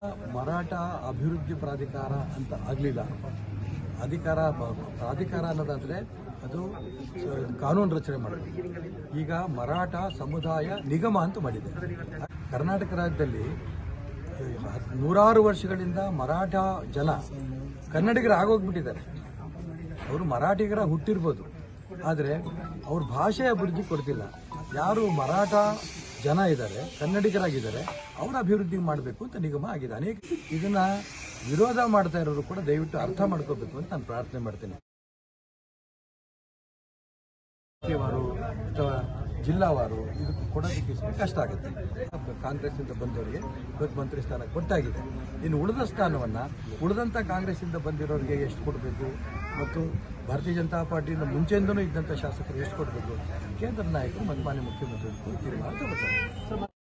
ಮರಾಠ ಅಭಿವೃದ್ಧಿ ಪ್ರಾಧಿಕಾರ ಅಂತ ಆಗಲಿಲ್ಲ ಅಧಿಕಾರ ಬ- ಪ್ರಾಧಿಕಾರ ಅನ್ನೋದಾದ್ರೆ ಅದು ಸ- ಕಾನೂನು ರಚನೆ ಮಾಡಬೇಕು ಈಗ ಮರಾಠ ಸಮುದಾಯ ನಿಗಮ ಅಂತ ಮಾಡಿದೆ ಕರ್ನಾಟಕ ರಾಜ್ಯದಲ್ಲಿ ಹತ್- ನೂರಾರು ವರ್ಷಗಳಿಂದ ಮರಾಠ ಜನ ಕನ್ನಡಿಗರು ಆಗೋಗ್ಬಿಟ್ಟಿದ್ದಾರೆ ಅವರು ಮರಾಠಿಗರ ಹುಟ್ಟಿರ್ಬೋದು ಆದರೆ ಅವ್ರ ಭಾಷೆ ಅಭಿವೃದ್ಧಿ ಕೊಡ್ತಿಲ್ಲ ಯಾರು ಮರಾಠ ಜನ ಇದ್ದಾರೆ ಕನ್ನಡಿಗರಾಗಿದ್ದಾರೆ ಅವರ ಅಭಿವೃದ್ಧಿ ಮಾಡಬೇಕು ಅಂತ ನಿಗಮ ಆಗಿದೆ ಅನೇಕ ಇದನ್ನ ವಿರೋಧ ಮಾಡ್ತಾ ಇರೋರು ಕೂಡ ದಯವಿಟ್ಟು ಅರ್ಥ ಮಾಡ್ಕೋಬೇಕು ಅಂತ ನಾನು ಪ್ರಾರ್ಥನೆ ಮಾಡ್ತೇನೆ ರಾಜ್ಯವಾರು ಅಥವಾ ಜಿಲ್ಲಾವಾರು ಇದಕ್ಕೆ ಕೊಡೋದಕ್ಕೆ ಸ್ವಲ್ಪ ಕಷ್ಟ ಆಗುತ್ತೆ ಕಾಂಗ್ರೆಸ್ಸಿಂದ ಬಂದವರಿಗೆ ಇವತ್ತು ಮಂತ್ರಿ ಸ್ಥಾನ ಕೊಟ್ಟಾಗಿದೆ ಇನ್ನು ಉಳಿದ ಸ್ಥಾನವನ್ನು ಉಳಿದಂಥ ಕಾಂಗ್ರೆಸ್ಸಿಂದ ಬಂದಿರೋರಿಗೆ ಎಷ್ಟು ಕೊಡಬೇಕು ಮತ್ತು ಭಾರತೀಯ ಜನತಾ ಪಾರ್ಟಿಯಿಂದ ಮುಂಚೆಯಿಂದನೂ ಇದ್ದಂಥ ಶಾಸಕರು ಎಷ್ಟು ಕೊಡಬೇಕು ಕೇಂದ್ರ ನಾಯಕರು ಮತ್ತು ಮಾನ್ಯ ಮುಖ್ಯಮಂತ್ರಿಗಳು ತೀರ್ಮಾನ ತಗೋತಾರೆ